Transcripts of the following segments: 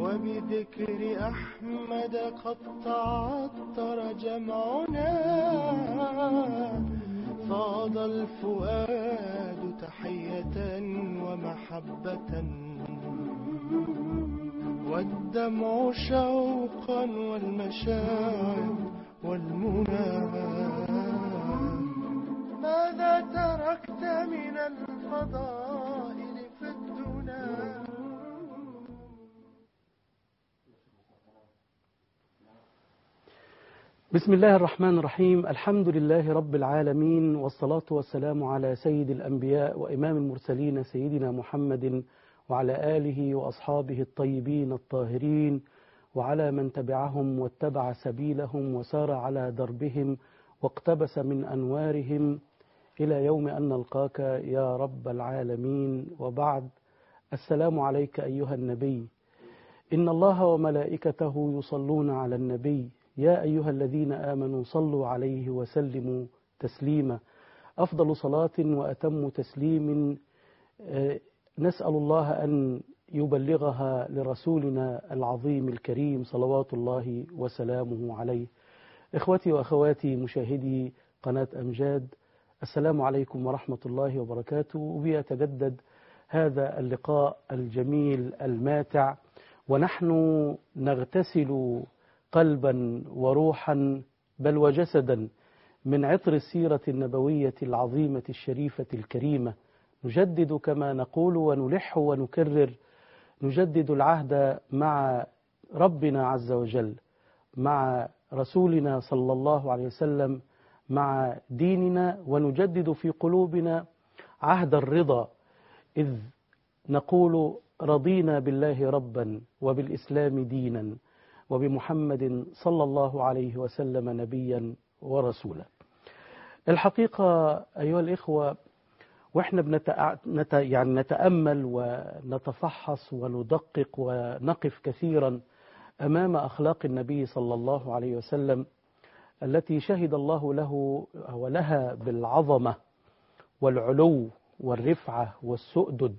وبذكر أحمد قد تعطر جمعنا فاض الفؤاد تحية ومحبة والدمع شوقا والمشاعر والمنى ماذا تركت من الفضائل في الدنا بسم الله الرحمن الرحيم الحمد لله رب العالمين والصلاة والسلام على سيد الأنبياء وإمام المرسلين سيدنا محمد وعلى آله وأصحابه الطيبين الطاهرين وعلى من تبعهم واتبع سبيلهم وسار على دربهم واقتبس من أنوارهم إلى يوم أن نلقاك يا رب العالمين وبعد السلام عليك أيها النبي إن الله وملائكته يصلون على النبي يا أيها الذين آمنوا صلوا عليه وسلموا تسليما أفضل صلاة وأتم تسليم نسأل الله أن يبلغها لرسولنا العظيم الكريم صلوات الله وسلامه عليه إخوتي وأخواتي مشاهدي قناة أمجاد السلام عليكم ورحمة الله وبركاته وبيتجدد هذا اللقاء الجميل الماتع ونحن نغتسل قلبا وروحا بل وجسدا من عطر السيرة النبوية العظيمة الشريفة الكريمة نجدد كما نقول ونلح ونكرر نجدد العهد مع ربنا عز وجل مع رسولنا صلى الله عليه وسلم مع ديننا ونجدد في قلوبنا عهد الرضا إذ نقول رضينا بالله ربا وبالإسلام دينا وبمحمد صلى الله عليه وسلم نبيا ورسولا الحقيقة أيها الإخوة وإحنا بنتأ... نت... يعني نتأمل ونتفحص وندقق ونقف كثيرا أمام أخلاق النبي صلى الله عليه وسلم التي شهد الله له ولها بالعظمة والعلو والرفعة والسؤدد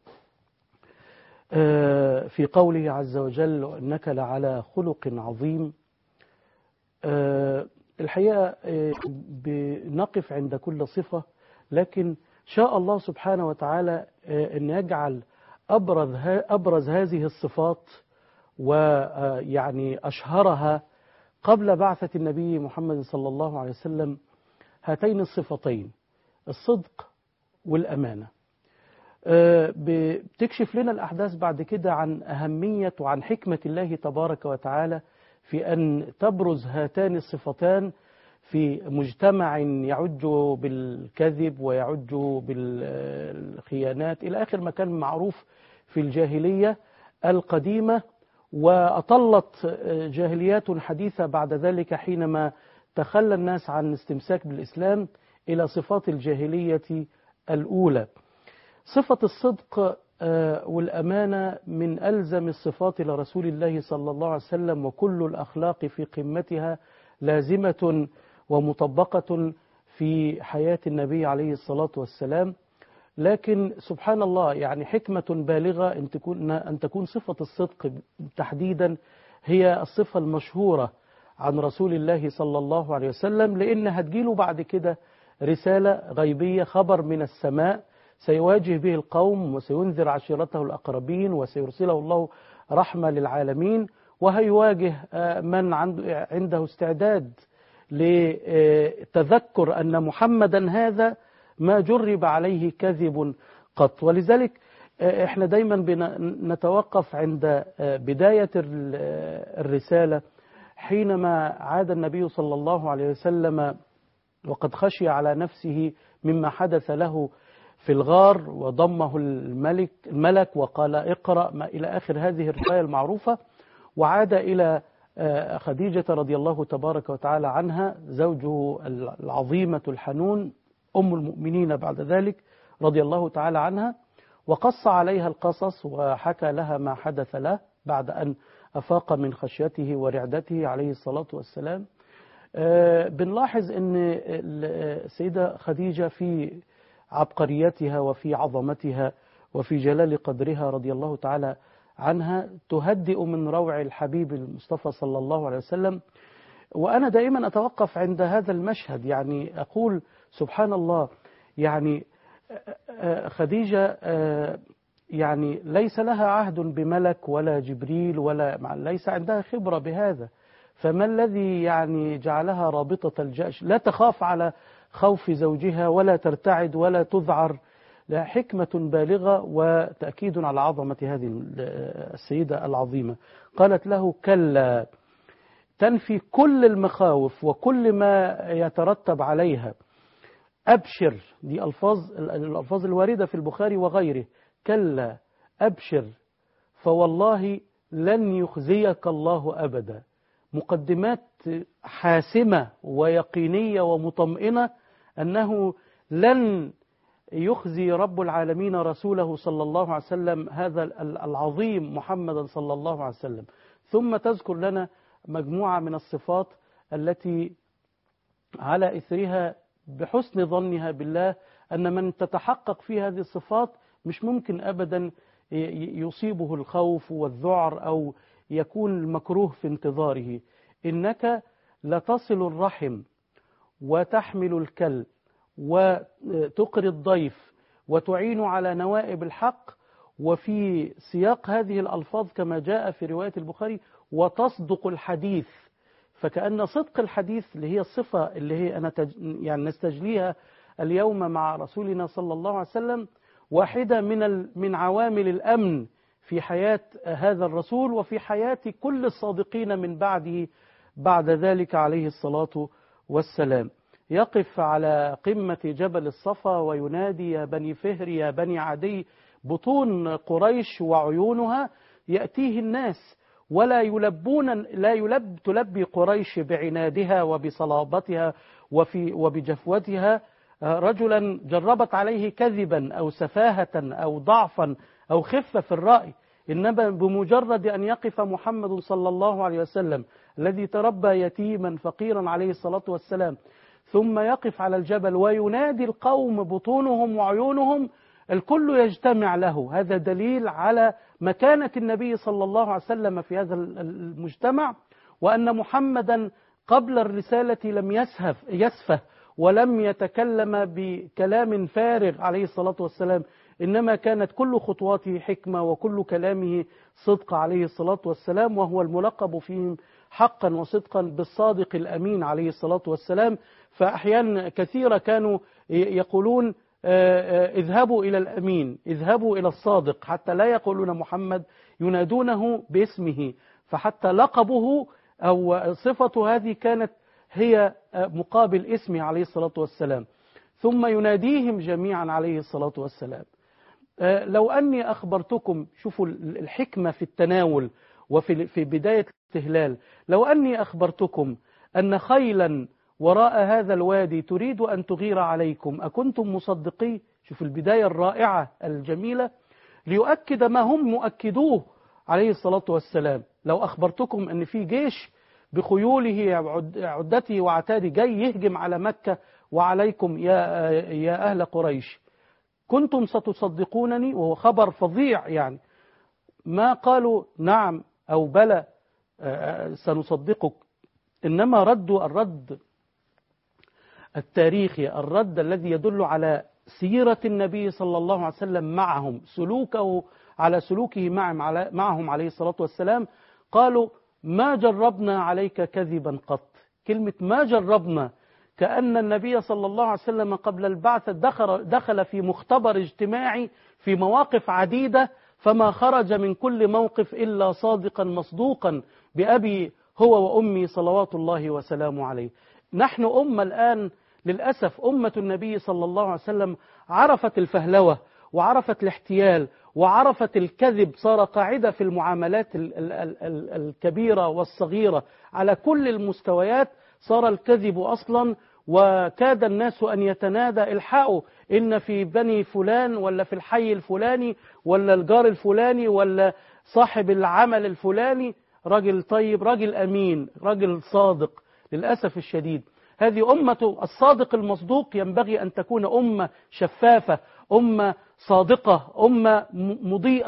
في قوله عز وجل إنك لعلى خلق عظيم الحقيقة بنقف عند كل صفة لكن شاء الله سبحانه وتعالى أن يجعل أبرز, أبرز هذه الصفات ويعني أشهرها قبل بعثة النبي محمد صلى الله عليه وسلم هاتين الصفتين الصدق والأمانة بتكشف لنا الأحداث بعد كده عن أهمية وعن حكمة الله تبارك وتعالى في أن تبرز هاتان الصفتان في مجتمع يعج بالكذب ويعج بالخيانات إلى آخر ما كان معروف في الجاهلية القديمة وأطلت جاهليات حديثة بعد ذلك حينما تخلى الناس عن استمساك بالإسلام إلى صفات الجاهلية الأولى صفة الصدق والأمانة من ألزم الصفات لرسول الله صلى الله عليه وسلم وكل الأخلاق في قمتها لازمة ومطبقة في حياة النبي عليه الصلاة والسلام لكن سبحان الله يعني حكمة بالغة أن تكون, أن تكون صفة الصدق تحديدا هي الصفة المشهورة عن رسول الله صلى الله عليه وسلم لأن هتجيله بعد كده رسالة غيبية خبر من السماء سيواجه به القوم وسينذر عشيرته الأقربين وسيرسله الله رحمة للعالمين وهيواجه من عنده استعداد لتذكر أن محمدا هذا ما جرب عليه كذب قط ولذلك احنا دايما نتوقف عند بداية الرسالة حينما عاد النبي صلى الله عليه وسلم وقد خشي على نفسه مما حدث له في الغار وضمه الملك الملك وقال اقرأ ما إلى آخر هذه الرواية المعروفة وعاد إلى خديجة رضي الله تبارك وتعالى عنها زوجه العظيمة الحنون أم المؤمنين بعد ذلك رضي الله تعالى عنها وقص عليها القصص وحكى لها ما حدث له بعد أن أفاق من خشيته ورعدته عليه الصلاة والسلام بنلاحظ أن السيدة خديجة في عبقريتها وفي عظمتها وفي جلال قدرها رضي الله تعالى عنها تهدئ من روع الحبيب المصطفى صلى الله عليه وسلم وأنا دائما أتوقف عند هذا المشهد يعني أقول سبحان الله يعني خديجة يعني ليس لها عهد بملك ولا جبريل ولا ليس عندها خبرة بهذا فما الذي يعني جعلها رابطة الجأش لا تخاف على خوف زوجها ولا ترتعد ولا تذعر لا حكمة بالغة وتأكيد على عظمة هذه السيدة العظيمة قالت له كلا تنفي كل المخاوف وكل ما يترتب عليها أبشر دي ألفاظ الألفاظ الواردة في البخاري وغيره كلا أبشر فوالله لن يخزيك الله أبدا مقدمات حاسمة ويقينية ومطمئنة أنه لن يخزي رب العالمين رسوله صلى الله عليه وسلم هذا العظيم محمدا صلى الله عليه وسلم ثم تذكر لنا مجموعة من الصفات التي على إثرها بحسن ظنها بالله أن من تتحقق في هذه الصفات مش ممكن أبدا يصيبه الخوف والذعر أو يكون المكروه في انتظاره إنك لتصل الرحم وتحمل الكل وتقري الضيف وتعين على نوائب الحق وفي سياق هذه الألفاظ كما جاء في رواية البخاري وتصدق الحديث فكأن صدق الحديث اللي هي الصفة اللي هي أنا تج... يعني نستجليها اليوم مع رسولنا صلى الله عليه وسلم واحدة من ال... من عوامل الأمن في حياة هذا الرسول وفي حياة كل الصادقين من بعده بعد ذلك عليه الصلاة والسلام يقف على قمة جبل الصفا وينادي يا بني فهر يا بني عدي بطون قريش وعيونها يأتيه الناس ولا يلبون لا يلب تلبي قريش بعنادها وبصلابتها وفي وبجفوتها رجلا جربت عليه كذبا أو سفاهة أو ضعفا أو خفة في الرأي إنما بمجرد أن يقف محمد صلى الله عليه وسلم الذي تربى يتيما فقيرا عليه الصلاة والسلام ثم يقف على الجبل وينادي القوم بطونهم وعيونهم الكل يجتمع له هذا دليل على مكانة النبي صلى الله عليه وسلم في هذا المجتمع وأن محمدا قبل الرسالة لم يسهف يسفه ولم يتكلم بكلام فارغ عليه الصلاة والسلام إنما كانت كل خطواته حكمة وكل كلامه صدق عليه الصلاة والسلام وهو الملقب فيهم حقا وصدقا بالصادق الأمين عليه الصلاة والسلام فأحيانا كثيرة كانوا يقولون اذهبوا إلى الأمين اذهبوا إلى الصادق حتى لا يقولون محمد ينادونه باسمه فحتى لقبه أو صفة هذه كانت هي مقابل اسمه عليه الصلاة والسلام ثم يناديهم جميعا عليه الصلاة والسلام لو أني أخبرتكم شوفوا الحكمة في التناول وفي في بداية الاستهلال لو أني أخبرتكم أن خيلا وراء هذا الوادي تريد أن تغير عليكم أكنتم مصدقي شوف البداية الرائعة الجميلة ليؤكد ما هم مؤكدوه عليه الصلاة والسلام لو أخبرتكم أن في جيش بخيوله عدته وعتاده جاي يهجم على مكة وعليكم يا, يا أهل قريش كنتم ستصدقونني وهو خبر فظيع يعني ما قالوا نعم أو بلى سنصدقك إنما ردوا الرد التاريخي الرد الذي يدل على سيرة النبي صلى الله عليه وسلم معهم سلوكه على سلوكه معهم, معهم عليه الصلاة والسلام قالوا ما جربنا عليك كذبا قط كلمة ما جربنا كأن النبي صلى الله عليه وسلم قبل البعث دخل, دخل في مختبر اجتماعي في مواقف عديدة فما خرج من كل موقف إلا صادقا مصدوقا بأبي هو وأمي صلوات الله وسلامه عليه نحن أمة الآن للأسف أمة النبي صلى الله عليه وسلم عرفت الفهلوة وعرفت الاحتيال وعرفت الكذب صار قاعدة في المعاملات ال ال ال الكبيرة والصغيرة على كل المستويات صار الكذب أصلا وكاد الناس أن يتنادى الحقوا إن في بني فلان ولا في الحي الفلاني ولا الجار الفلاني ولا صاحب العمل الفلاني راجل طيب راجل أمين راجل صادق للأسف الشديد هذه أمة الصادق المصدوق ينبغي أن تكون أمة شفافة أمة صادقة أمة مضيئة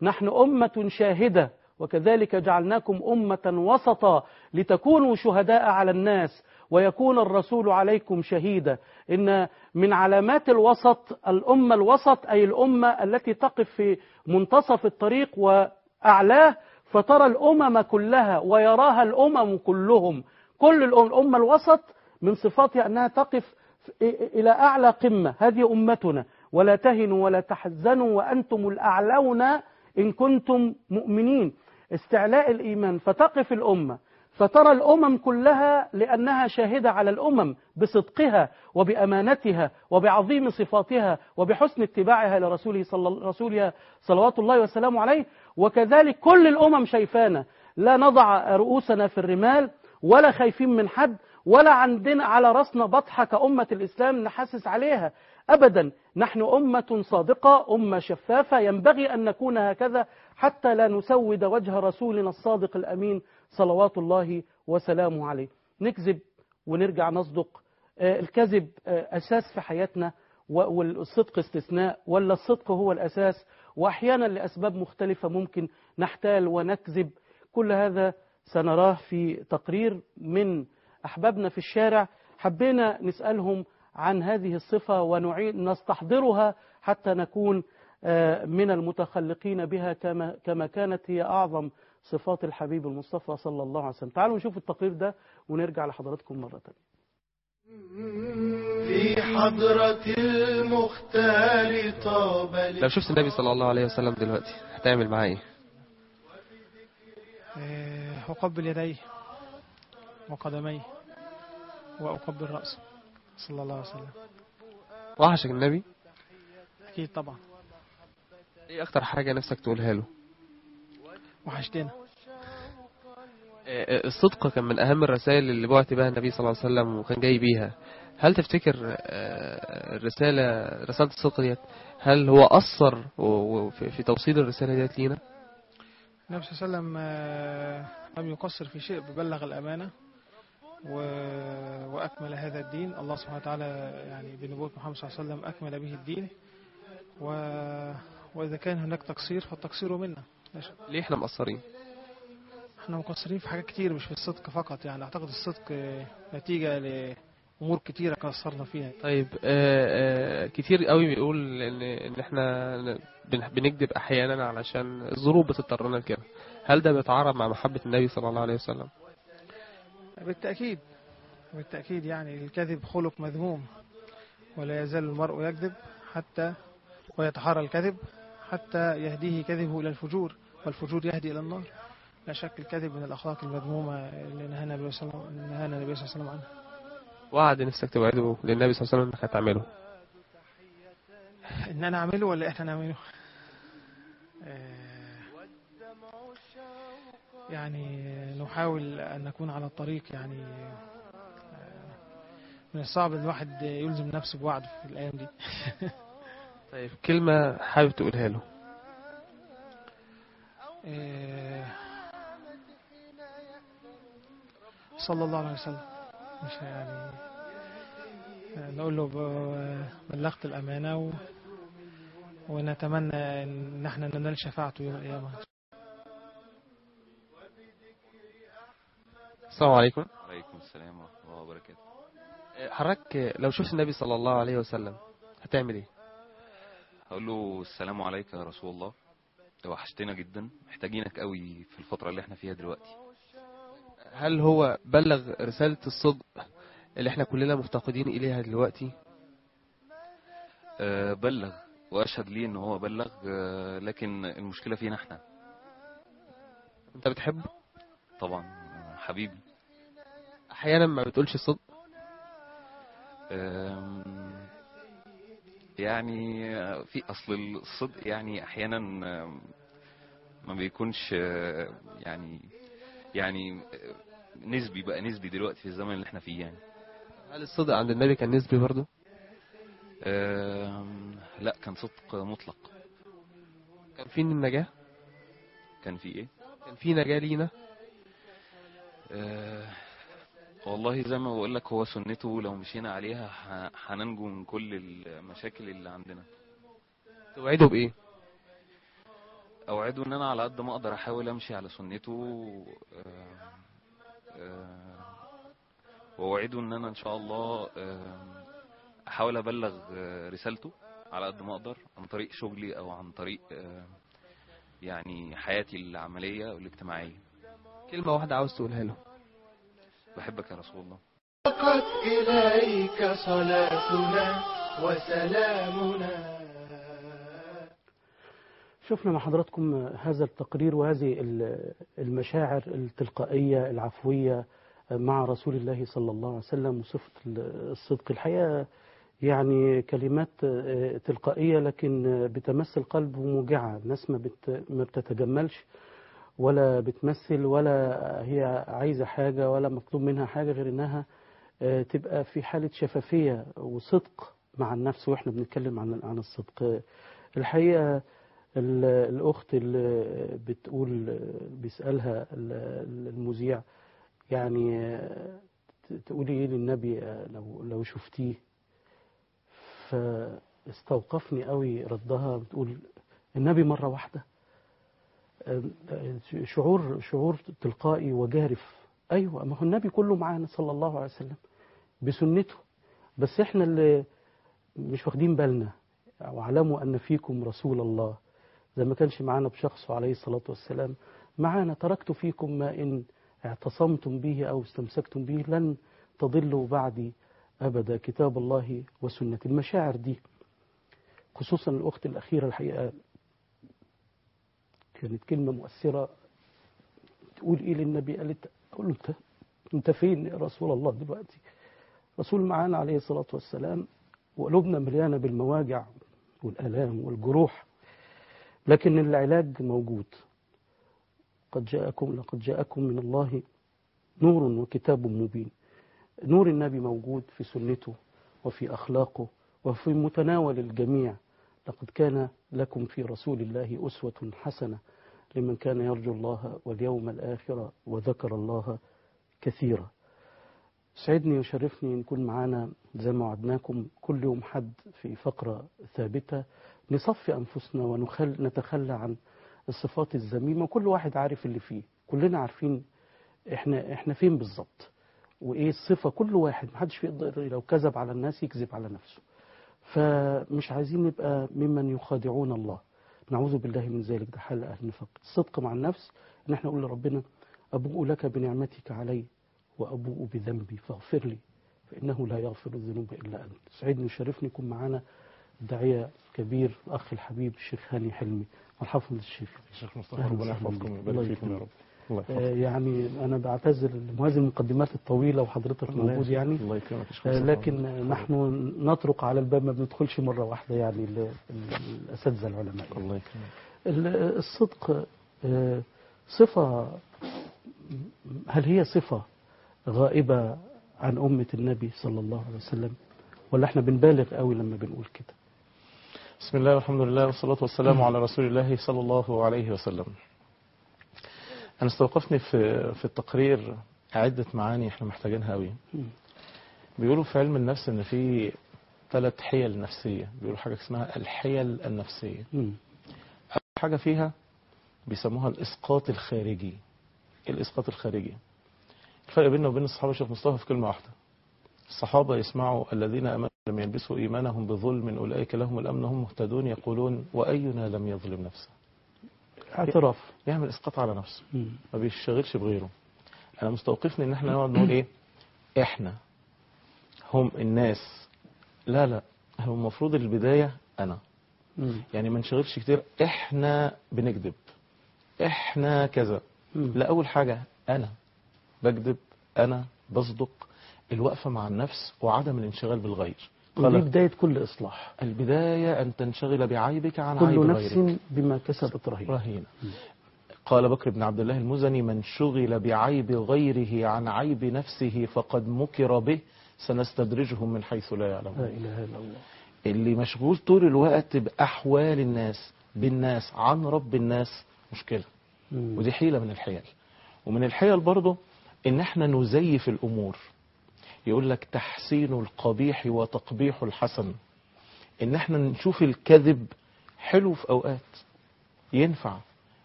نحن أمة شاهدة وكذلك جعلناكم أمة وسطا لتكونوا شهداء على الناس ويكون الرسول عليكم شهيدا إن من علامات الوسط الأمة الوسط أي الأمة التي تقف في منتصف الطريق وأعلاه فترى الأمم كلها ويراها الأمم كلهم كل الأم- الأمة الوسط من صفاتها أنها تقف إلى أعلى قمة هذه أمتنا ولا تهنوا ولا تحزنوا وأنتم الأعلون إن كنتم مؤمنين استعلاء الإيمان فتقف الأمة فترى الأمم كلها لأنها شاهدة على الأمم بصدقها وبأمانتها وبعظيم صفاتها وبحسن اتباعها لرسوله صلى رسولها صلوات الله وسلامه عليه وكذلك كل الأمم شايفانا لا نضع رؤوسنا في الرمال ولا خايفين من حد ولا عندنا على رأسنا بطحة كأمة الإسلام نحسس عليها أبدا نحن أمة صادقة أمة شفافة ينبغي أن نكون هكذا حتى لا نسود وجه رسولنا الصادق الأمين صلوات الله وسلامه عليه نكذب ونرجع نصدق آه، الكذب آه، أساس في حياتنا و- والصدق استثناء ولا الصدق هو الأساس وأحيانا لأسباب مختلفة ممكن نحتال ونكذب كل هذا سنراه في تقرير من أحبابنا في الشارع حبينا نسألهم عن هذه الصفة ونعيد نستحضرها حتى نكون آه، من المتخلقين بها كما كما كانت هي أعظم صفات الحبيب المصطفى صلى الله عليه وسلم تعالوا نشوف التقرير ده ونرجع لحضراتكم مرة تانية في حضرة المختار طاب لو شفت النبي صلى الله عليه وسلم دلوقتي هتعمل معاه ايه آه، أقبل يديه وقدميه وأقبل رأسه صلى الله عليه وسلم وحشك النبي أكيد طبعا ايه اكتر حاجة نفسك تقولها له وحشتنا آه، آه، الصدق كان من اهم الرسائل اللي بعت بها النبي صلى الله عليه وسلم وكان جاي بيها هل تفتكر آه، الرسالة رسالة الصدق ديت هل هو أثر و- و- في في توصيل الرسالة ديت لينا النبي صلى الله عليه وسلم آه، لم يقصر في شيء ببلغ الأمانة و... وأكمل هذا الدين الله سبحانه وتعالى يعني بنبوة محمد صلى الله عليه وسلم أكمل به الدين و... وإذا كان هناك تقصير فالتقصير منا لا شك. ليه احنا مقصرين احنا مقصرين في حاجات كتير مش في الصدق فقط يعني أعتقد الصدق آه، نتيجة لأمور كتيرة قصرنا فيها طيب آه، آه، كتير قوي بيقول ان ان احنا بن- بنكذب احيانا علشان الظروف بتضطرنا لكده هل ده بيتعارض مع محبة النبي صلى الله عليه وسلم بالتأكيد بالتأكيد يعني الكذب خلق مذموم ولا يزال المرء يكذب حتى ويتحرى الكذب حتى يهديه كذبه إلى الفجور والفجور يهدي إلى النار لا شك الكذب من الأخلاق المذمومة اللي نهانا النبي صلى الله عليه وسلم نهانا النبي صلى الله عليه وسلم عنها وعد نفسك توعده للنبي صلى الله عليه وسلم انك هتعمله إن أنا أعمله ولا إحنا نعمله آه، يعني نحاول أن نكون على الطريق يعني آه، من الصعب إن الواحد يلزم نفسه بوعد في الأيام دي طيب كلمة حابب تقولها له آه، صلى الله عليه وسلم مش يعني آه، نقول له ب- بلغت الأمانة و... ونتمنى إن احنا ننال شفاعته يوم القيامة السلام عليكم عليكم السلام ورحمة الله وبركاته آه، حضرتك لو شفت النبي صلى الله عليه وسلم هتعمل ايه هقول له السلام عليك يا رسول الله وحشتنا جدا محتاجينك قوي في الفترة اللي احنا فيها دلوقتي هل هو بلغ رسالة الصدق اللي احنا كلنا مفتقدين اليها دلوقتي أه بلغ واشهد ليه ان هو بلغ أه لكن المشكلة فينا احنا انت بتحبه طبعا آه، حبيبي احيانا ما بتقولش الصدق آم، يعني آه، في اصل الصدق يعني احيانا آم، ما بيكونش آه، يعني يعني آه، نسبي بقى نسبي دلوقتي في الزمن اللي احنا فيه يعني هل الصدق عند النبي كان نسبي برضه آم، لا كان صدق مطلق كان في النجاة كان في ايه كان في نجاة لينا آه، والله زي ما بقول لك هو سنته لو مشينا عليها ح- هننجو من كل المشاكل اللي عندنا توعده بايه اوعده ان انا على قد ما اقدر احاول امشي على سنته آه، آه، واوعده ان انا ان شاء الله آه، احاول ابلغ آه، رسالته على قد ما اقدر عن طريق شغلي او عن طريق آه، يعني حياتي العمليه والاجتماعيه كلمة واحدة عاوز تقولها له بحبك يا رسول الله فقط إليك صلاتنا وسلامنا شفنا مع حضراتكم هذا التقرير وهذه ال- المشاعر التلقائية العفوية مع رسول الله صلى الله عليه وسلم وصفة ال- الصدق الحقيقة يعني كلمات آه، تلقائية لكن آه، بتمس القلب وموجعة الناس ما, بت ما بتتجملش ولا بتمثل ولا هي عايزة حاجة ولا مطلوب منها حاجة غير إنها آه، تبقى في حالة شفافية وصدق مع النفس وإحنا بنتكلم عن عن الصدق آه، الحقيقة ال- الأخت اللي بتقول بيسألها ال- المذيع يعني آه، ت- تقولي إيه للنبي آه، لو لو شفتيه فاستوقفني قوي ردها بتقول النبي مرة واحدة آه، شعور شعور تلقائي وجارف أيوة ما هو النبي كله معانا صلى الله عليه وسلم بسنته بس احنا اللي مش واخدين بالنا واعلموا أن فيكم رسول الله زي ما كانش معانا بشخصه عليه الصلاة والسلام معانا تركت فيكم ما إن اعتصمتم به أو استمسكتم به لن تضلوا بعدي أبدا كتاب الله وسنة المشاعر دي خصوصا الأخت الأخيرة الحقيقة كانت كلمة مؤثرة تقول إيه للنبي قالت أقول له أنت أنت فين يا رسول الله دلوقتي رسول معانا عليه الصلاة والسلام وقلوبنا مليانة بالمواجع والآلام والجروح لكن العلاج موجود قد جاءكم لقد جاءكم من الله نور وكتاب مبين نور النبي موجود في سنته وفي أخلاقه وفي متناول الجميع لقد كان لكم في رسول الله أسوة حسنة لمن كان يرجو الله واليوم الآخر وذكر الله كثيرا سعدني وشرفني نكون معانا زي ما وعدناكم كل يوم حد في فقرة ثابتة نصفي أنفسنا ونتخلى عن الصفات الذميمة وكل واحد عارف اللي فيه كلنا عارفين احنا احنا فين بالظبط وايه الصفة كل واحد محدش يقدر لو كذب على الناس يكذب على نفسه فمش عايزين نبقى ممن يخادعون الله نعوذ بالله من ذلك ده حال أهل النفاق الصدق مع النفس ان احنا نقول لربنا أبوء لك بنعمتك علي وأبوء بذنبي فاغفر لي فإنه لا يغفر الذنوب إلا أنت سعدني وشرفني يكون معانا الداعية كبير الأخ الحبيب الشيخ هاني حلمي مرحبا بالشيخ الشيخ مصطفى أهلا ربنا وسهلا يحفظكم بك. ويبارك الله فيكم يا يكرمك. رب الله آه، يحفظكم يعني أنا بعتذر لهذه المقدمات الطويلة وحضرتك موجود يعني الله يكرمك يا شيخ آه، مصطفى. لكن نحن نطرق على الباب ما بندخلش مرة واحدة يعني ال- ال- الأساتذة العلماء الله يكرمك ال- الصدق آه، صفة هل هي صفة غائبة عن أمة النبي صلى الله عليه وسلم ولا احنا بنبالغ قوي لما بنقول كده بسم الله والحمد لله والصلاة والسلام على رسول الله صلى الله عليه وسلم أنا استوقفني في في التقرير عدة معاني احنا محتاجينها قوي مم. بيقولوا في علم النفس ان في ثلاث حيل نفسية بيقولوا حاجة اسمها الحيل النفسية مم. أول حاجة فيها بيسموها الإسقاط الخارجي إيه الإسقاط الخارجي الفرق بيننا وبين الصحابة شيخ مصطفى في كلمة واحدة الصحابة يسمعوا الذين أمنوا لم يلبسوا إيمانهم بظلم أولئك لهم الأمن هم مهتدون يقولون وأينا لم يظلم نفسه اعتراف يعمل إسقاط على نفسه مم. ما بيشتغلش بغيره أنا مستوقفني إن احنا نقعد نقول إيه إحنا هم الناس لا لا هو المفروض البداية أنا مم. يعني ما نشغلش كتير إحنا بنكذب إحنا كذا مم. لا أول حاجة أنا بكذب أنا بصدق الوقفة مع النفس وعدم الانشغال بالغير ودي قال بداية كل إصلاح البداية أن تنشغل بعيبك عن كل عيب نفس غيرك بما كسبت رهينة رهينة قال بكر بن عبد الله المزني من شغل بعيب غيره عن عيب نفسه فقد مكر به سنستدرجهم من حيث لا لا يعلمون إله إلا الله اللي مشغول طول الوقت بأحوال الناس بالناس عن رب الناس مشكلة مم. ودي حيلة من الحيل ومن الحيل برضه ان احنا نزيف الامور يقول لك تحسين القبيح وتقبيح الحسن ان احنا نشوف الكذب حلو في اوقات ينفع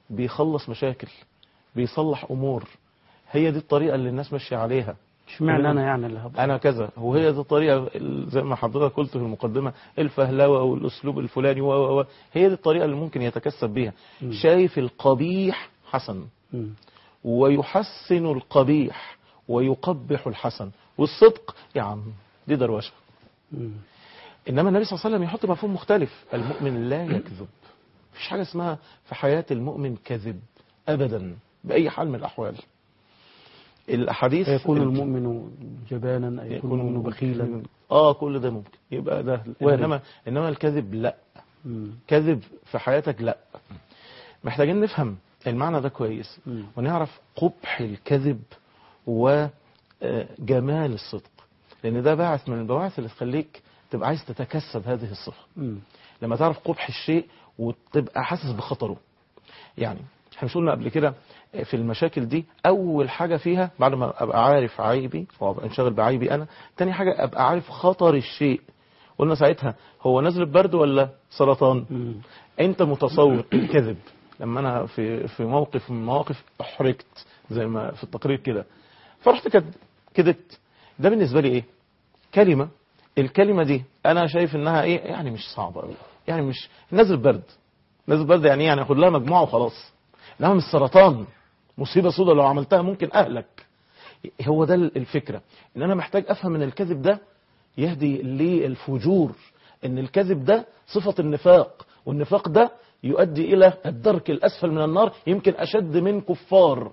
بيخلص مشاكل بيصلح امور هي دي الطريقه اللي الناس ماشيه عليها اشمعنى انا يعني اللي هبقى انا كذا وهي دي الطريقه ال- زي ما حضرتك قلت في المقدمه الفهلوه والاسلوب الفلاني و و و هي دي الطريقه اللي ممكن يتكسب بيها مم. شايف القبيح حسن مم. ويحسن القبيح ويقبح الحسن والصدق يا عم دي دروشه مم. انما النبي صلى الله عليه وسلم يحط مفهوم مختلف المؤمن لا يكذب مفيش حاجه اسمها في حياه المؤمن كذب ابدا باي حال من الاحوال الاحاديث يكون المؤمن جبانا أي يكون المؤمن بخيلا اه كل ده ممكن يبقى ده وارد. انما انما الكذب لا مم. كذب في حياتك لا محتاجين نفهم المعنى ده كويس مم. ونعرف قبح الكذب وجمال الصدق لان ده باعث من البواعث اللي تخليك تبقى عايز تتكسب هذه الصفه مم. لما تعرف قبح الشيء وتبقى حاسس بخطره يعني احنا مش قلنا قبل كده في المشاكل دي اول حاجه فيها بعد ما ابقى عارف عيبي وابقى انشغل بعيبي انا تاني حاجه ابقى عارف خطر الشيء قلنا ساعتها هو نزل برد ولا سرطان مم. انت متصور الكذب لما انا في في موقف من المواقف احرجت زي ما في التقرير كده فرحت كد- كدبت ده بالنسبه لي ايه كلمه الكلمه دي انا شايف انها ايه يعني مش صعبه قوي يعني مش نازل برد نازل برد يعني ايه يعني اخد لها مجموعه وخلاص انما مش سرطان مصيبه سودة لو عملتها ممكن اهلك هو ده الفكره ان انا محتاج افهم ان الكذب ده يهدي للفجور ان الكذب ده صفة النفاق والنفاق ده يؤدي الى الدرك الاسفل من النار يمكن اشد من كفار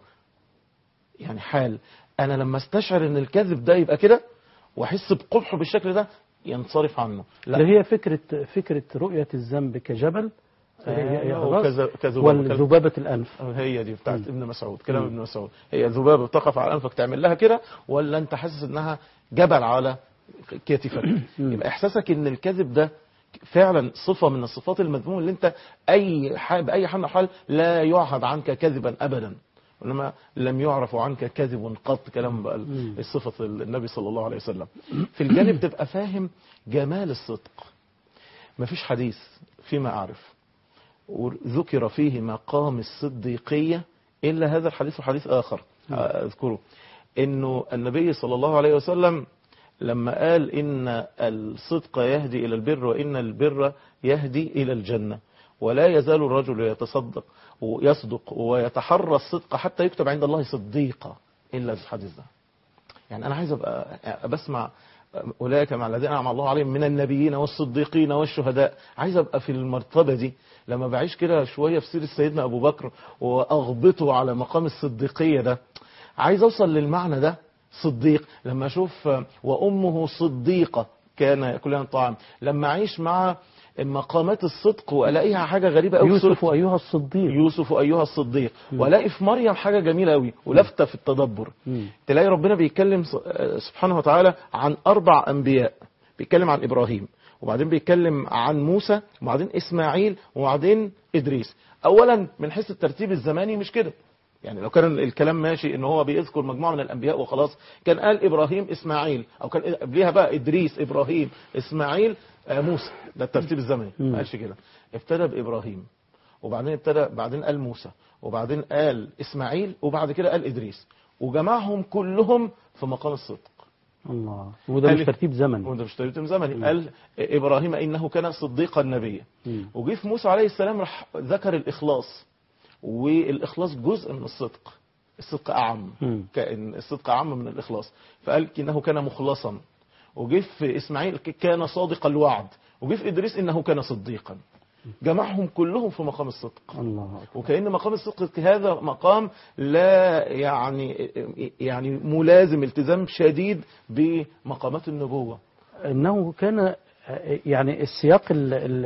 يعني حال انا لما استشعر ان الكذب ده يبقى كده واحس بقبحه بالشكل ده ينصرف عنه لا اللي هي فكرة فكرة رؤية الذنب كجبل هي- هي أيوة، الرأس وكذا- كذبابة. والذبابة الأنف هي دي بتاعت مم. ابن مسعود كلام مم. ابن مسعود هي ذبابه بتقف على انفك تعمل لها كده ولا انت حاسس انها جبل على كتفك مم. يبقى احساسك ان الكذب ده فعلا صفه من الصفات المذمومه اللي انت اي حال باي حال من الاحوال لا يعهد عنك كذبا ابدا انما لم يعرف عنك كذب قط كلام بقى مم. الصفه النبي صلى الله عليه وسلم في الجانب تبقى فاهم جمال الصدق مفيش حديث فيما اعرف ذكر فيه مقام الصديقية إلا هذا الحديث وحديث آخر أذكره إنه النبي صلى الله عليه وسلم لما قال إن الصدق يهدي إلى البر وإن البر يهدي إلى الجنة ولا يزال الرجل يتصدق ويصدق ويتحرى الصدق حتى يكتب عند الله صديقا إلا الحديث ده يعني أنا عايز أبقى بسمع أولئك مع الذين أنعم الله عليهم من النبيين والصديقين والشهداء عايز أبقى في المرتبة دي لما بعيش كده شوية في سيرة سيدنا أبو بكر وأغبطه على مقام الصديقية ده عايز أوصل للمعنى ده صديق لما أشوف وأمه صديقة كان يأكلها الطعام لما أعيش مع مقامات الصدق وألاقيها حاجة غريبة أوي في يوسف سورة أيها الصديق يوسف أيها الصديق ولاقي في مريم حاجة جميلة أوي ولفتة في التدبر مم. تلاقي ربنا بيتكلم س- آه سبحانه وتعالى عن أربع أنبياء بيتكلم عن إبراهيم وبعدين بيتكلم عن موسى وبعدين إسماعيل وبعدين إدريس أولا من حيث الترتيب الزماني مش كده يعني لو كان الكلام ماشي ان هو بيذكر مجموعه من الانبياء وخلاص كان قال ابراهيم اسماعيل او كان قبليها بقى ادريس ابراهيم اسماعيل آه، موسى ده الترتيب الزمني مم. ما قالش كده ابتدى بابراهيم وبعدين ابتدى بعدين قال موسى وبعدين قال اسماعيل وبعد كده قال ادريس وجمعهم كلهم في مقام الصدق الله وده مش ألف. ترتيب زمني وده مش ترتيب زمني قال ابراهيم انه كان صديقا نبيا مم. وجه في موسى عليه السلام راح ذكر الاخلاص والاخلاص جزء من الصدق الصدق اعم مم. كان الصدق اعم من الاخلاص فقال انه كان مخلصا وجه في اسماعيل ك- كان صادق الوعد وجه في ادريس انه كان صديقا جمعهم كلهم في مقام الصدق الله أكبر. وكأن مقام الصدق هذا مقام لا يعني يعني ملازم التزام شديد بمقامات النبوة انه كان يعني السياق ال ال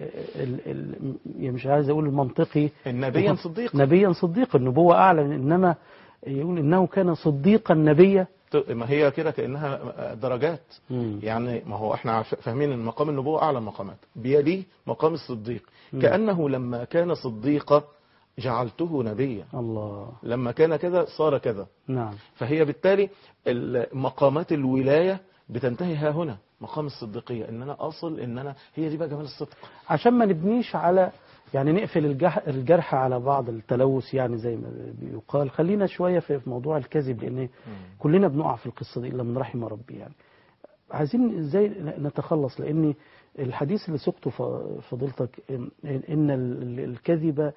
ال ال يعني مش عايز اقول المنطقي نبيا صديقا نبيا صديقا النبوة اعلى انما يقول انه كان صديقا نبيا ما هي كده كأنها درجات مم. يعني ما هو احنا عارف- فاهمين ان مقام النبوة اعلى المقامات بيليه مقام الصديق مم. كأنه لما كان صديقا جعلته نبيا الله لما كان كذا صار كذا نعم فهي بالتالي ال- مقامات الولاية بتنتهي ها هنا مقام الصديقية ان انا اصل ان انا هي دي بقى جمال الصدق عشان ما نبنيش على يعني نقفل الجح- الجرح على بعض التلوث يعني زي ما بيقال خلينا شوية في في موضوع الكذب لأن كلنا بنقع في القصة دي إلا من رحم ربي يعني عايزين ازاي نتخلص لان الحديث اللي سقته ف- فضيلتك إن- ان ال- الكذب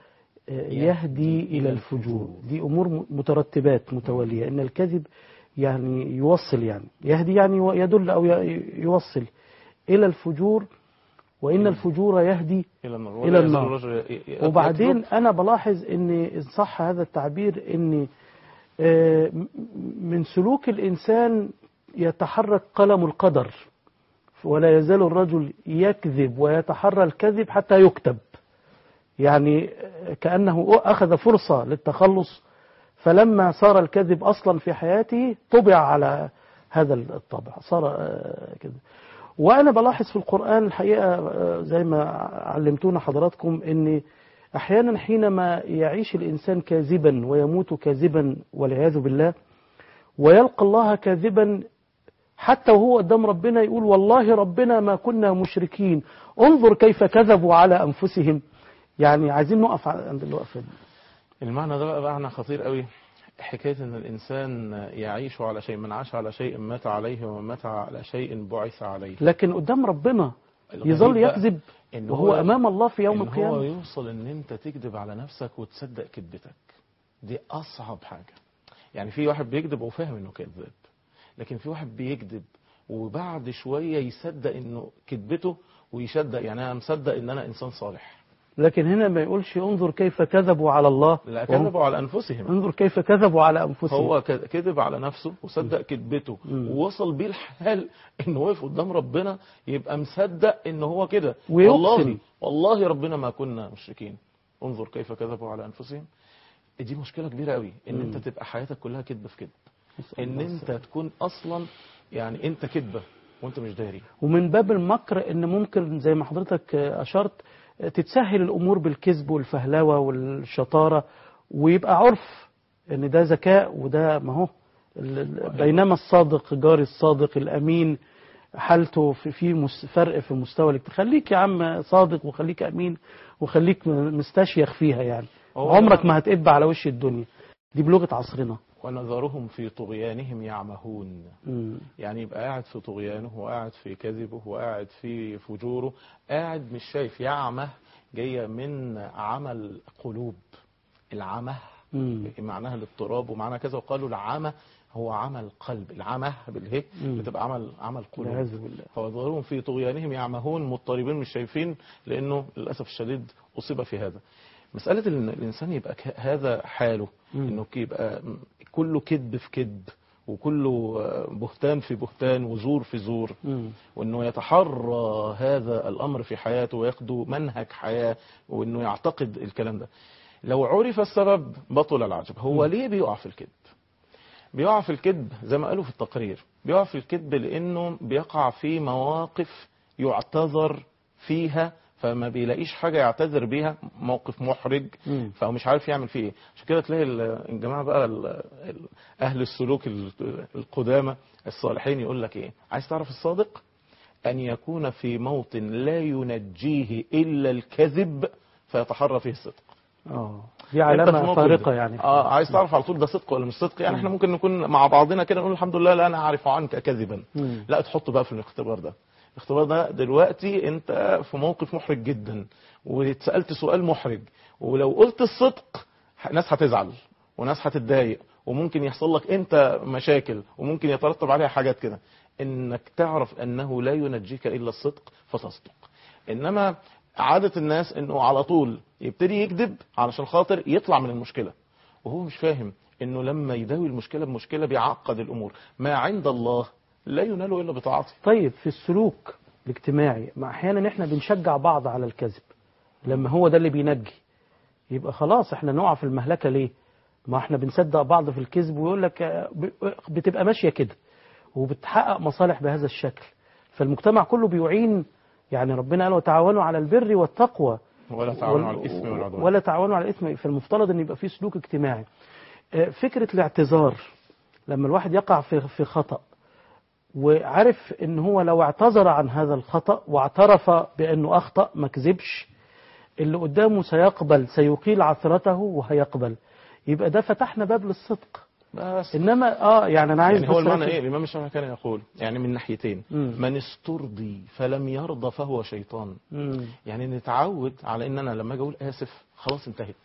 يهدي الى الفجور دي امور م- مترتبات متواليه ان الكذب يعني يوصل يعني يهدي يعني و- يدل او ي- يوصل الى الفجور وان الفجور يهدي إلى النار إلى ولا يزال النار. الرجل ي- ي- وبعدين يكذب. انا بلاحظ ان ان صح هذا التعبير ان آه، م- من سلوك الانسان يتحرك قلم القدر ولا يزال الرجل يكذب ويتحرى الكذب حتى يكتب يعني آه، كانه اخذ فرصه للتخلص فلما صار الكذب اصلا في حياته طبع على هذا الطبع صار آه، كده وانا بلاحظ في القران الحقيقه آه، زي ما علمتونا حضراتكم ان احيانا حينما يعيش الانسان كاذبا ويموت كاذبا والعياذ بالله ويلقى الله كاذبا حتى وهو قدام ربنا يقول والله ربنا ما كنا مشركين انظر كيف كذبوا على انفسهم يعني عايزين نقف عند الوقفه دي المعنى ده بقى معنى خطير قوي حكاية ان الانسان يعيش على شيء من عاش على شيء مات عليه ومن مات على شيء بعث عليه لكن قدام ربنا الغريب يظل بقى يكذب إن وهو هو- امام الله في يوم إن هو القيامه يوصل ان انت تكذب على نفسك وتصدق كذبتك دي اصعب حاجة يعني في واحد بيكذب وفاهم انه كذاب لكن في واحد بيكذب وبعد شوية يصدق انه كذبته ويصدق يعني انا مصدق ان انا انسان صالح لكن هنا ما يقولش انظر كيف كذبوا على الله لا وهم- كذبوا على انفسهم انظر كيف كذبوا على انفسهم هو ك- كذب على نفسه وصدق كذبته مم. ووصل بيه الحال انه واقف قدام ربنا يبقى مصدق ان هو كده ويقسم. والله والله ربنا ما كنا مشركين انظر كيف كذبوا على انفسهم دي مشكله كبيره قوي ان مم. انت تبقى حياتك كلها كذب في كذب نسأل ان الله انت السلامة. تكون اصلا يعني انت كذبه وانت مش داري ومن باب المكر ان ممكن زي ما حضرتك اشرت تتسهل الامور بالكذب والفهلوه والشطاره ويبقى عرف ان ده ذكاء وده ما هو ال- ال- بينما الصادق جار الصادق الامين حالته في في مس- فرق في مستوى الاجت- خليك يا عم صادق وخليك امين وخليك م- مستشيخ فيها يعني هو عمرك ده- ما هتقب على وش الدنيا دي بلغه عصرنا ونذرهم في طغيانهم يعمهون مم. يعني يبقى قاعد في طغيانه وقاعد في كذبه وقاعد في فجوره قاعد مش شايف يعمه جاية من عمل قلوب العمى مم. معناها الاضطراب ومعناها كذا وقالوا العمى هو عمل قلب العمى بالهي مم. بتبقى عمل عمل قلوب والعياذ بالله فوذرهم في طغيانهم يعمهون مضطربين مش شايفين لانه للاسف الشديد اصيب في هذا مساله ان الانسان يبقى ك- هذا حاله مم. انه يبقى م- كله كذب في كذب وكله آه، بهتان في بهتان وزور في زور مم. وانه يتحرى هذا الامر في حياته وياخده منهج حياه وانه يعتقد الكلام ده لو عرف السبب بطل العجب هو ليه بيقع في الكذب بيقع في الكذب زي ما قالوا في التقرير بيقع في الكذب لانه بيقع في مواقف يعتذر فيها فما بيلاقيش حاجه يعتذر بيها موقف محرج مم. فهو مش عارف يعمل فيه ايه عشان كده تلاقي ال- الجماعه بقى ال- ال- اهل السلوك ال- القدامى الصالحين يقول لك ايه عايز تعرف الصادق ان يكون في موطن لا ينجيه الا الكذب فيتحرى فيه الصدق اه دي أنت في علامه موقف فارقه ده. يعني اه عايز تعرف على طول ده صدق ولا مش صدق يعني احنا ممكن نكون مع بعضنا كده نقول الحمد لله لا انا اعرف عنك كذبا مم. لا تحطه بقى في الاختبار ده الاختبار ده دلوقتي انت في موقف محرج جدا واتسالت سؤال محرج ولو قلت الصدق ناس هتزعل وناس هتتضايق وممكن يحصل لك انت مشاكل وممكن يترتب عليها حاجات كده انك تعرف انه لا ينجيك الا الصدق فتصدق انما عادة الناس انه على طول يبتدي يكذب علشان خاطر يطلع من المشكلة وهو مش فاهم انه لما يداوي المشكلة بمشكلة بيعقد الامور ما عند الله لا ينال الا بطاعته طيب في السلوك الاجتماعي ما احيانا احنا بنشجع بعض على الكذب لما هو ده اللي بينجي يبقى خلاص احنا نقع في المهلكه ليه ما احنا بنصدق بعض في الكذب ويقول لك آه، ب- بتبقى ماشيه كده وبتحقق مصالح بهذا الشكل فالمجتمع كله بيعين يعني ربنا قال وتعاونوا على البر والتقوى ولا تعاونوا على وال- الاثم والعدوان ولا تعاونوا على الاثم فالمفترض ان يبقى في سلوك اجتماعي آه، فكره الاعتذار لما الواحد يقع في في خطأ وعرف ان هو لو اعتذر عن هذا الخطأ واعترف بانه اخطأ ما كذبش اللي قدامه سيقبل سيقيل عثرته وهيقبل يبقى ده فتحنا باب للصدق بس انما اه يعني انا عايز يعني هو بس المعنى أركز- ايه الامام الشافعي كان يقول يعني من ناحيتين مم. من استرضي فلم يرضى فهو شيطان مم. يعني نتعود على ان انا لما اجي اقول اسف خلاص انتهت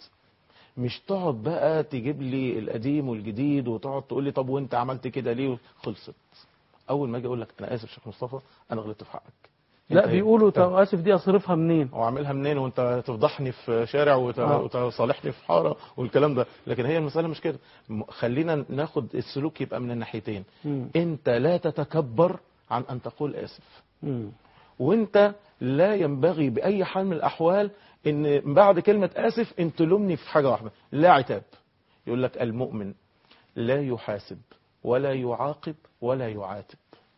مش تقعد بقى تجيب لي القديم والجديد وتقعد تقول لي طب وانت عملت كده ليه خلصت اول ما اجي اقول لك انا اسف شيخ مصطفى انا غلطت في حقك لا انتهينا. بيقولوا طب اسف دي اصرفها منين واعملها منين وانت تفضحني في شارع وت- آه. وتصالحني في حاره والكلام ده لكن هي المساله مش كده م- خلينا ناخد السلوك يبقى من الناحيتين مم. انت لا تتكبر عن ان تقول اسف مم. وانت لا ينبغي باي حال من الاحوال ان بعد كلمه اسف انت تلومني في حاجه واحده لا عتاب يقول لك المؤمن لا يحاسب ولا يعاقب ولا يعاتب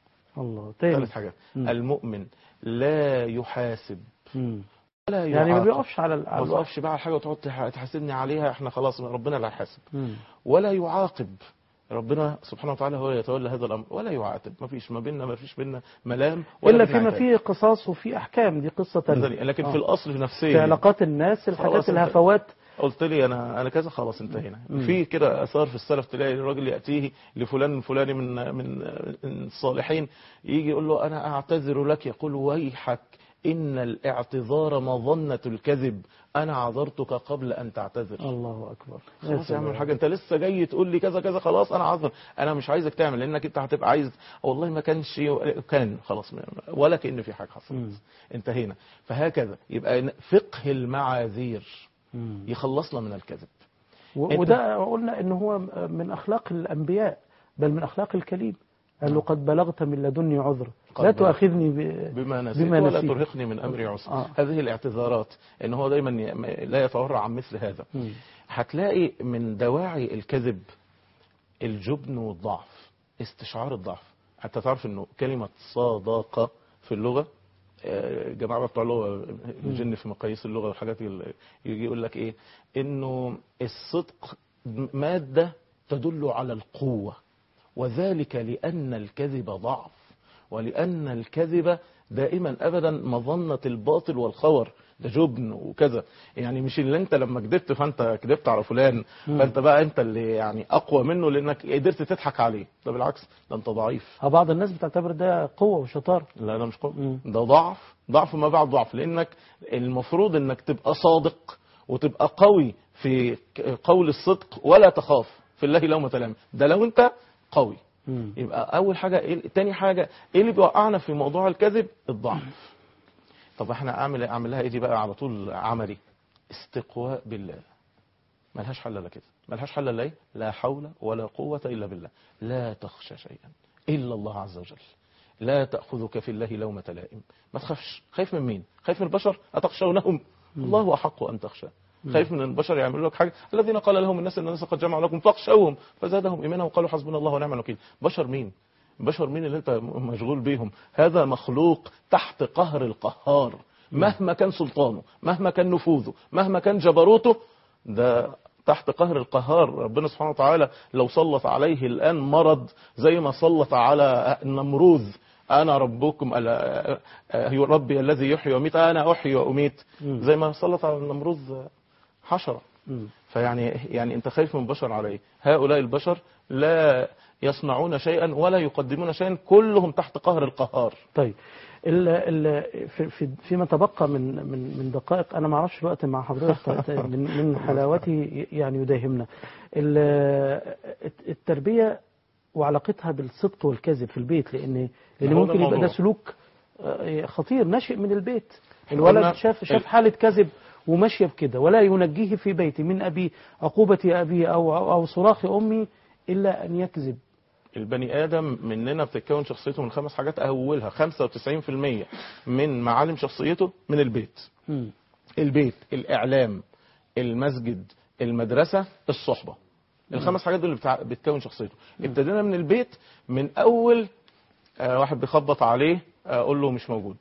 الله تاني ثلاث حاجات مم. المؤمن لا يحاسب مم. ولا يعاقب يعني ما بيقفش على ال- ما على توقفش بقى على حاجه وتقعد تح- تحاسبني عليها احنا خلاص ربنا اللي هيحاسب مم. ولا يعاقب ربنا سبحانه وتعالى هو يتولى هذا الامر ولا يعاتب ما فيش ما بيننا ما فيش بيننا ملام ولا الا بيننا فيما عتاب. فيه قصاص وفيه احكام دي قصه تانية لكن آه. في الاصل نفسيا في علاقات الناس خلاص الحاجات انت- الهفوات قلت لي انا انا كذا خلاص انتهينا مم. في كده اثار في السلف تلاقي الراجل ياتيه لفلان الفلاني من من من الصالحين يجي يقول له انا اعتذر لك يقول ويحك ان الاعتذار مظنه الكذب انا عذرتك قبل ان تعتذر الله اكبر خلاص يا عم سلام. الحاج انت لسه جاي تقول لي كذا كذا خلاص انا عذر انا مش عايزك تعمل لانك انت هتبقى عايز والله ما كانش كان خلاص ولا كان في حاجه مم. حصلت انتهينا فهكذا يبقى فقه المعاذير مم. يخلصنا من الكذب و- انت- وده قلنا ان هو من اخلاق الانبياء بل من اخلاق الكليم قال له قد بلغت من لدني عذر قد لا بلغت. تؤاخذني ب... بما نسيت بما ولا نسيت. ترهقني من امري عسر آه. هذه الاعتذارات ان هو دايما ي- لا يتورع عن مثل هذا مم. هتلاقي من دواعي الكذب الجبن والضعف استشعار الضعف حتى تعرف انه كلمة صداقة في اللغة آه، جماعة بتوع اللغة الجن في مقاييس اللغة والحاجات اللي يجي يقول لك ايه انه الصدق مادة تدل على القوة وذلك لأن الكذب ضعف ولأن الكذب دائما أبدا مظنة الباطل والخور ده جبن وكذا يعني مش اللي انت لما كذبت فانت كذبت على فلان فانت بقى انت اللي يعني اقوى منه لانك قدرت تضحك عليه ده بالعكس ده انت ضعيف ها بعض الناس بتعتبر ده قوة وشطارة لا ده مش قوي مم. ده ضعف ضعف ما بعد ضعف لانك المفروض انك تبقى صادق وتبقى قوي في ك- قول الصدق ولا تخاف في الله لومة لائم ده لو انت قوي مم. يبقى اول حاجه ايه تاني حاجه ايه اللي بيوقعنا في موضوع الكذب الضعف طب احنا اعمل اعمل لها ايه دي بقى على طول عملي استقواء بالله ملهاش حل الا كده ملهاش حل الا ايه لا حول ولا قوه الا بالله لا تخشى شيئا الا الله عز وجل لا تاخذك في الله لومه لائم ما تخافش خايف من مين خايف من البشر اتخشونهم الله احق ان تخشى خايف من البشر يعملوا لك حاجه الذين قال لهم الناس ان الناس قد جمعوا لكم فاخشوهم فزادهم ايمانا وقالوا حسبنا الله ونعم الوكيل بشر مين بشر مين اللي انت مشغول بيهم هذا مخلوق تحت قهر القهار مهما كان سلطانه مهما كان نفوذه مهما كان جبروته ده تحت قهر القهار ربنا سبحانه وتعالى لو سلط عليه الآن مرض زي ما سلط على النمروذ أنا ربكم ألا- هو ربي الذي يحيي ويميت أنا أحيي وأميت مم. زي ما سلط على النمروذ حشرة مم. فيعني يعني انت خايف من بشر عليه هؤلاء البشر لا يصنعون شيئا ولا يقدمون شيئا كلهم تحت قهر القهار طيب ال ال في في فيما تبقى من من من دقائق انا ما اعرفش الوقت مع حضرتك من من حلاوته يعني يداهمنا ال- التربيه وعلاقتها بالصدق والكذب في البيت لان لان هو ده ممكن يبقى ده الموضوع. سلوك آه، خطير ناشئ من البيت الولد قلنا شاف شاف ال- حاله كذب وماشيه بكده ولا ينجيه في بيتي من ابي عقوبه ابي او او أو صراخ امي الا ان يكذب البني آدم مننا بتتكون شخصيته من خمس حاجات أولها 95% من معالم شخصيته من البيت مم. البيت الإعلام المسجد المدرسة الصحبة الخمس حاجات دول اللي بتع- بتكون شخصيته ابتدينا من البيت من أول آه، واحد بيخبط عليه آه، قول له مش موجود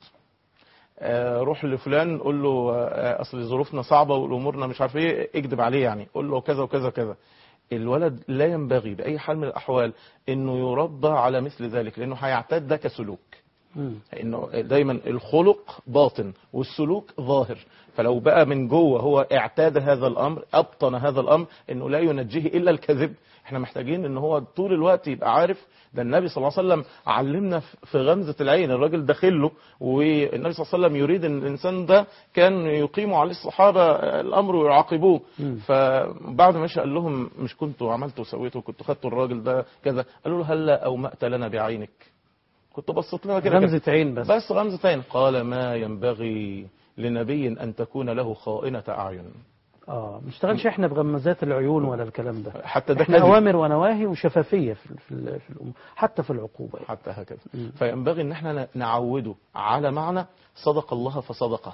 آه، روح لفلان قول له آه، اصل ظروفنا صعبه والامورنا مش عارف ايه اكذب عليه يعني قول له كذا وكذا كذا الولد لا ينبغي باي حال من الاحوال انه يربى على مثل ذلك لانه هيعتاد ده كسلوك مم. انه دايما الخلق باطن والسلوك ظاهر فلو بقى من جوه هو اعتاد هذا الامر ابطن هذا الامر انه لا ينجيه الا الكذب احنا محتاجين ان هو طول الوقت يبقى عارف ده النبي صلى الله عليه وسلم علمنا في غمزة العين الراجل داخل له والنبي صلى الله عليه وسلم يريد ان الانسان ده كان يقيم عليه الصحابة الامر ويعاقبوه مم. فبعد ما مشى قال لهم مش كنتوا عملتوا وسويتوا كنتوا خدتوا الراجل ده كذا قالوا له هلا اومأت لنا بعينك كنت بصيت لنا كده غمزة عين بس بس غمزة عين قال ما ينبغي لنبي أن تكون له خائنة أعين اه ما نشتغلش احنا بغمزات العيون ولا الكلام ده حتى ده احنا كذب. اوامر ونواهي وشفافيه في في, ال- في الامور حتى في العقوبه يعني. حتى هكذا مم. فينبغي ان احنا نعوده على معنى صدق الله فصدقه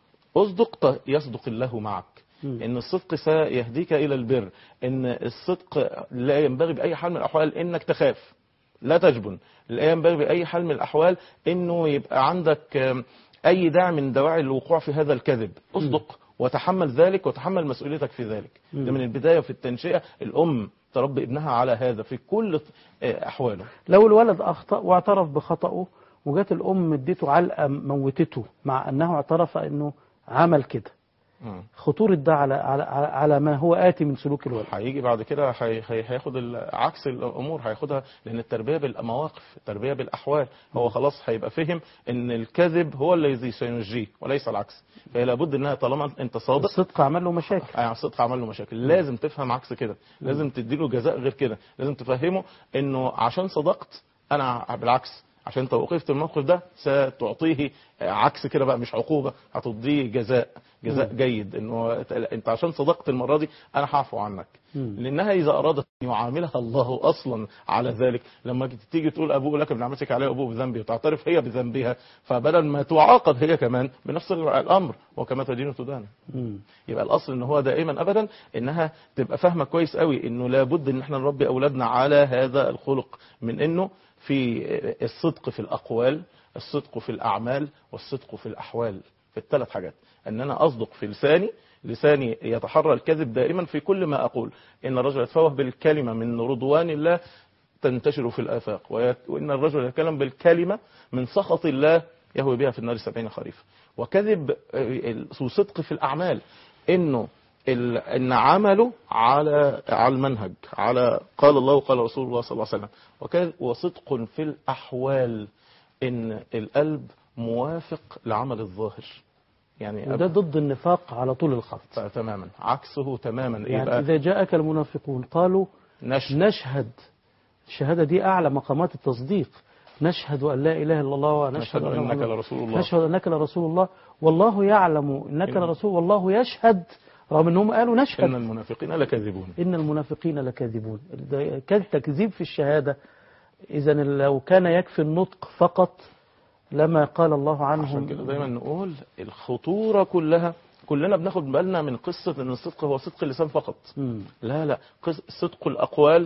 اصدق ت- يصدق الله معك مم. ان الصدق سيهديك الى البر ان الصدق لا ينبغي باي حال من الاحوال انك تخاف لا تجبن لا ينبغي باي حال من الاحوال انه يبقى عندك آم، اي داعي من دواعي الوقوع في هذا الكذب اصدق وتحمل ذلك وتحمل مسؤوليتك في ذلك مم. ده من البدايه في التنشئه الام تربي ابنها على هذا في كل آه، احواله لو الولد اخطا واعترف بخطاه وجات الام اديته علقه موتته مع انه اعترف انه عمل كده مم. خطوره ده على على على- على ما هو اتي من سلوك الولد هيجي بعد كده هي- هي- هياخد ال- عكس الامور هياخدها لان التربيه بالمواقف التربيه بالاحوال هو خلاص هيبقى فهم ان الكذب هو الذي سينجيه وليس العكس فهي لابد انها طالما انت صادق الصدق عمل له مشاكل يعني الصدق عمل له مشاكل لازم تفهم عكس كده لازم تديله جزاء غير كده لازم تفهمه انه عشان صدقت انا بالعكس عشان انت وقفت الموقف ده ستعطيه عكس كده بقى مش عقوبة هتديه جزاء جزاء جيد انه انت عشان صدقت المرة دي انا هعفو عنك مم. لانها اذا ارادت ان يعاملها الله اصلا على ذلك لما تيجي تقول ابوء لك بنعمتك علي ابوء بذنبي وتعترف هي بذنبها فبدل ما تعاقب هي كمان بنفس الامر وكما تدين تدان مم. يبقى الاصل ان هو دائما ابدا انها تبقى فاهمه كويس قوي انه لابد ان احنا نربي اولادنا على هذا الخلق من انه في الصدق في الاقوال الصدق في الاعمال والصدق في الاحوال في الثلاث حاجات ان انا اصدق في لساني لساني يتحرى الكذب دائما في كل ما اقول ان الرجل يتفوه بالكلمه من رضوان الله تنتشر في الآفاق ويت- وإن الرجل يتكلم بالكلمة من سخط الله يهوي بها في النار سبعين خريف وكذب آه، وصدق في الأعمال إنه ال- إن عمله على على المنهج على قال الله وقال رسول الله صلى الله عليه وسلم وكذب وصدق في الأحوال إن القلب موافق لعمل الظاهر يعني وده ضد النفاق على طول الخط أب- تماما عكسه تماما يعني يبقى إذا جاءك المنافقون قالوا نشر نشهد الشهادة دي أعلى مقامات التصديق نشهد أن لا إله إلا الله ونشهد نشهد أن انك محمد- لرسول الله نشهد أنك لرسول الله والله يعلم أنك إن- لرسول والله يشهد رغم أنهم قالوا ان نشهد المنافقين لكاذبون إن المنافقين لكاذبون ده كان تكذيب في الشهادة إذا لو كان يكفي النطق فقط لما قال الله عشان عنهم كده دايما نقول الخطورة كلها كلنا بناخد بالنا من قصة ان الصدق هو صدق اللسان فقط مم. لا لا قص- صدق الأقوال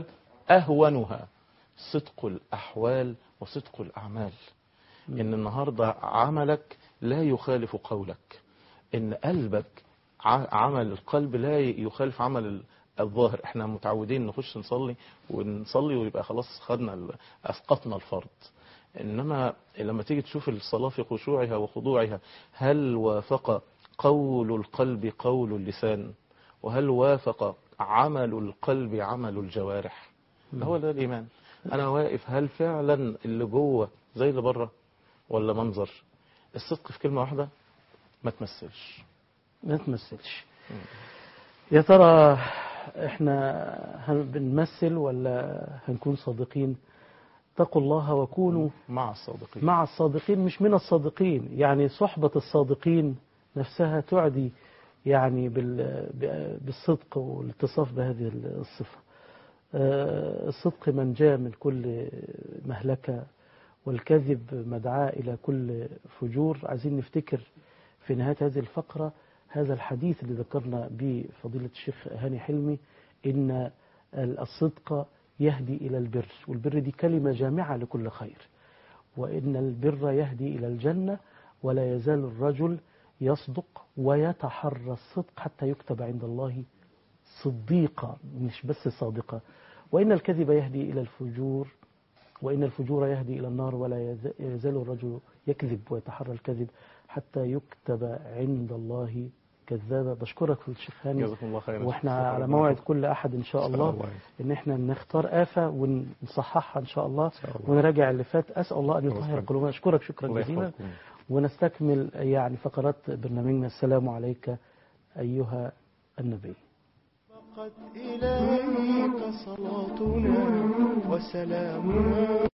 أهونها صدق الأحوال وصدق الأعمال إن النهاردة عملك لا يخالف قولك إن قلبك ع- عمل القلب لا يخالف عمل ال- الظاهر احنا متعودين نخش نصلي ونصلي ويبقى خلاص خدنا ال- أسقطنا الفرض إنما لما تيجي تشوف الصلاة في خشوعها وخضوعها هل وافق قول القلب قول اللسان وهل وافق عمل القلب عمل الجوارح هو ده الإيمان أنا واقف هل فعلا اللي جوه زي اللي بره ولا منظر الصدق في كلمة واحدة ما تمثلش ما تمثلش يا ترى احنا هن- بنمثل ولا هنكون صادقين اتقوا الله وكونوا مع الصادقين مع الصادقين مش من الصادقين يعني صحبة الصادقين نفسها تعدي يعني بال- ب- بالصدق والاتصاف بهذه الصفة آه، الصدق منجاة من كل مهلكة والكذب مدعاة إلى كل فجور عايزين نفتكر في نهاية هذه الفقرة هذا الحديث اللي ذكرنا به فضيلة الشيخ هاني حلمي إن الصدق يهدي إلى البر والبر دي كلمة جامعة لكل خير وإن البر يهدي إلى الجنة ولا يزال الرجل يصدق ويتحرى الصدق حتى يكتب عند الله صديقة مش بس صادقة وإن الكذب يهدي إلى الفجور وإن الفجور يهدي إلى النار ولا يز- يزال الرجل يكذب ويتحرى الكذب حتى يكتب عند الله كذابا بشكرك في الشيخ هاني جزاكم الله خيرا واحنا شكراً على ربنا موعد يحفظك. كل أحد إن شاء إن شاء الله الله. إن احنا نختار آفة ونصححها إن شاء الله شاء الله. ونراجع اللي فات أسأل الله أن الله يطهر يسلمك. قلوبنا أشكرك شكرا الله جزيلا يحفظكم. ونستكمل يعني فقرات برنامجنا السلام عليك أيها النبي قد إليك صلاتنا وسلامنا